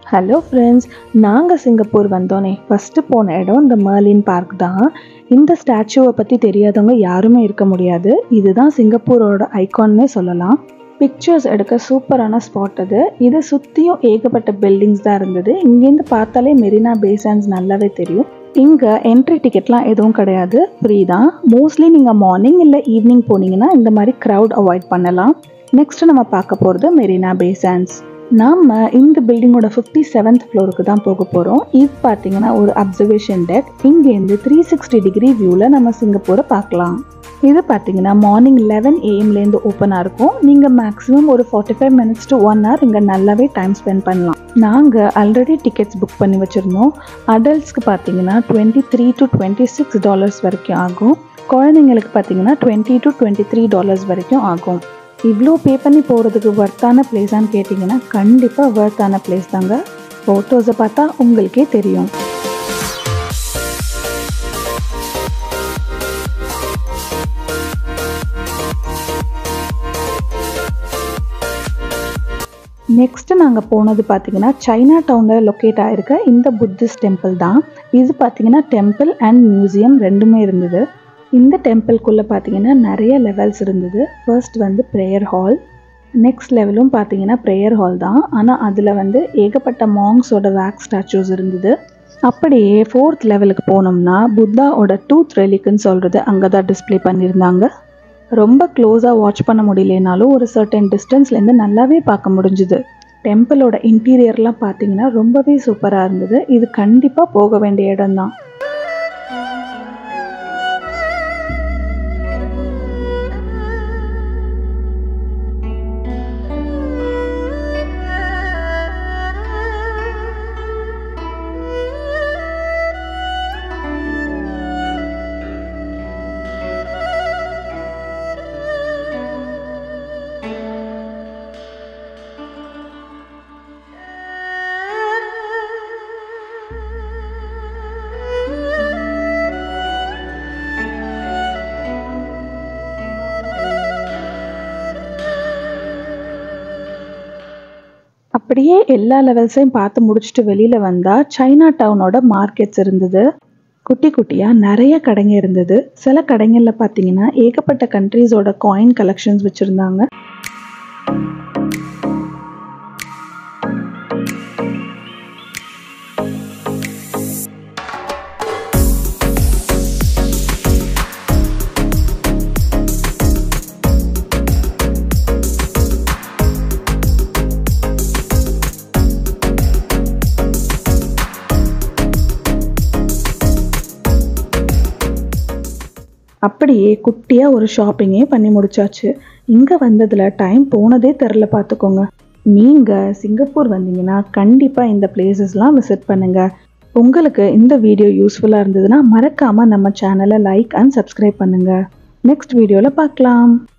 hello friends நாங்கள் Singapore வந்தோனே first போன இடம் இந்த மர்லின் பார்க் தான் இந்த ஸ்டாச்சுவை பற்றி தெரியாதவங்க யாருமே இருக்க முடியாது இதுதான் சிங்கப்பூரோட ஐகான்னே சொல்லலாம் பிக்சர்ஸ் எடுக்க சூப்பரான ஸ்பாட் அது இதை சுற்றியும் ஏகப்பட்ட பில்டிங்ஸ் தான் இருந்தது இங்கேருந்து பார்த்தாலே மெரினா பேசான்ஸ் நல்லாவே தெரியும் இங்கே என்ட்ரி டிக்கெட்லாம் எதுவும் கிடையாது ஃப்ரீ தான் மோஸ்ட்லி நீங்கள் மார்னிங் இல்லை ஈவினிங் போனீங்கன்னா இந்த மாதிரி க்ரௌட் அவாய்ட் பண்ணலாம் நெக்ஸ்ட் நம்ம பார்க்க போகிறது மெரினா பேசான்ஸ் நாம இந்த பில்டிங்கோட ஃபிஃப்டி செவன்த் ஃப்ளோருக்கு தான் போக போகிறோம் இது பார்த்தீங்கன்னா ஒரு அப்சர்வேஷன் டெக் இங்கேருந்து த்ரீ சிக்ஸ்டி டிகிரி வியூவில் நம்ம சிங்கப்பூரை பார்க்கலாம் இது பார்த்தீங்கன்னா மார்னிங் லெவன் ஏஎம்லேருந்து ஓப்பனாக இருக்கும் நீங்கள் மேக்ஸிமம் ஒரு forty five minutes to one hour இங்கே நல்லாவே டைம் ஸ்பெண்ட் பண்ணலாம் நாங்கள் ஆல்ரெடி டிக்கெட்ஸ் புக் பண்ணி வச்சுருந்தோம் அடல்ட்ஸ்க்கு பார்த்தீங்கன்னா twenty three to twenty six dollars வரைக்கும் ஆகும் குழந்தைங்களுக்கு பார்த்தீங்கன்னா twenty two twenty three dollars வரைக்கும் ஆகும் இவ்வளோ பே பண்ணி போகிறதுக்கு ஒர்த்தான பிளேஸான்னு கேட்டிங்கன்னா கண்டிப்பாக ஒர்த்தான பிளேஸ் தாங்க ஃபோட்டோஸை பார்த்தா உங்களுக்கே தெரியும் நெக்ஸ்ட் நாங்கள் போனது பார்த்தீங்கன்னா சைனா டவுனில் லொக்கேட் ஆகிருக்க இந்த புத்திஸ்ட் டெம்பிள் தான் இது பார்த்தீங்கன்னா டெம்பிள் அண்ட் மியூசியம் ரெண்டுமே இருந்தது இந்த டெம்பிள்குள்ளே பார்த்தீங்கன்னா நிறைய லெவல்ஸ் இருந்தது ஃபர்ஸ்ட் வந்து ப்ரேயர் ஹால் நெக்ஸ்ட் லெவலும் பார்த்தீங்கன்னா ப்ரேயர் ஹால் தான் ஆனால் அதில் வந்து ஏகப்பட்ட மாங்ஸோட வேக்ஸ் ஸ்டாச்சூஸ் இருந்தது அப்படியே ஃபோர்த் லெவலுக்கு போனோம்னா புத்தாவோட டூத் ரெலிக்குன்னு சொல்கிறது அங்கே தான் டிஸ்பிளே பண்ணியிருந்தாங்க ரொம்ப க்ளோஸாக வாட்ச் பண்ண முடியலனாலும் ஒரு சர்டன் டிஸ்டன்ஸ்லேருந்து நல்லாவே பார்க்க முடிஞ்சுது டெம்பிளோட இன்டீரியர்லாம் பார்த்தீங்கன்னா ரொம்பவே சூப்பராக இருந்தது இது கண்டிப்பாக போக வேண்டிய இடம் தான் அப்படியே எல்லா லெவல்ஸையும் பார்த்து முடிச்சுட்டு வெளியில் வந்தால் சைனா டவுனோட மார்க்கெட்ஸ் இருந்தது குட்டி குட்டியாக நிறைய கடைங்க இருந்தது சில கடைங்களில் பார்த்தீங்கன்னா ஏகப்பட்ட கண்ட்ரீஸோட காயின் கலெக்ஷன்ஸ் வச்சுருந்தாங்க அப்படியே குட்டியாக ஒரு ஷாப்பிங்கே பண்ணி முடிச்சாச்சு இங்கே வந்ததில் டைம் போனதே தெரில பார்த்துக்கோங்க நீங்கள் சிங்கப்பூர் வந்தீங்கன்னா கண்டிப்பாக இந்த பிளேசஸ்லாம் விசிட் பண்ணுங்கள் உங்களுக்கு இந்த வீடியோ யூஸ்ஃபுல்லாக இருந்ததுன்னா மறக்காமல் நம்ம சேனலை லைக் அண்ட் சப்ஸ்கிரைப் பண்ணுங்கள் நெக்ஸ்ட் வீடியோவில் பார்க்கலாம்